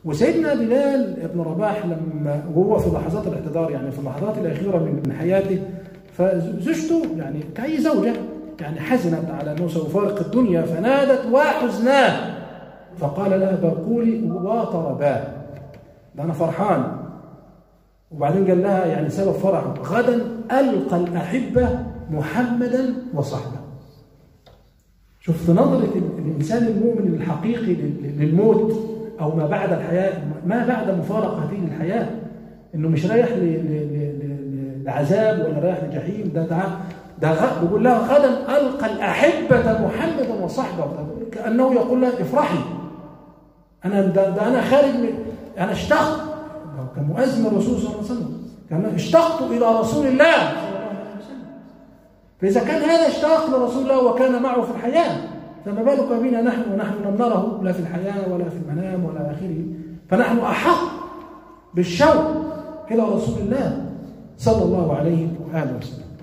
وسيدنا بلال ابن رباح لما وهو في لحظات الاعتذار يعني في اللحظات الاخيره من حياته فزوجته يعني كأي زوجه يعني حزنت على انه سيفارق الدنيا فنادت وحزناه فقال لها بقولي وطرباه ده انا فرحان وبعدين قال لها يعني سبب فرحه غدا القى الاحبه محمدا وصحبه شفت نظرة الإنسان المؤمن الحقيقي للموت أو ما بعد الحياة ما بعد مفارقة هذه الحياة إنه مش رايح لعذاب ولا رايح لجحيم ده ده ده بيقول لها غدا ألقى الأحبة محمدا وصحبه كأنه يقول لها افرحي أنا ده, ده أنا خارج من أنا اشتقت كان مؤذن الرسول صلى الله عليه وسلم كان اشتقت إلى رسول الله فإذا كان هذا اشتاق لرسول الله وكان معه في الحياة فما بالك بنا نحن ونحن لم نره لا في الحياة ولا في المنام ولا آخره فنحن أحق بالشوق إلى رسول الله صلى الله عليه وآله وسلم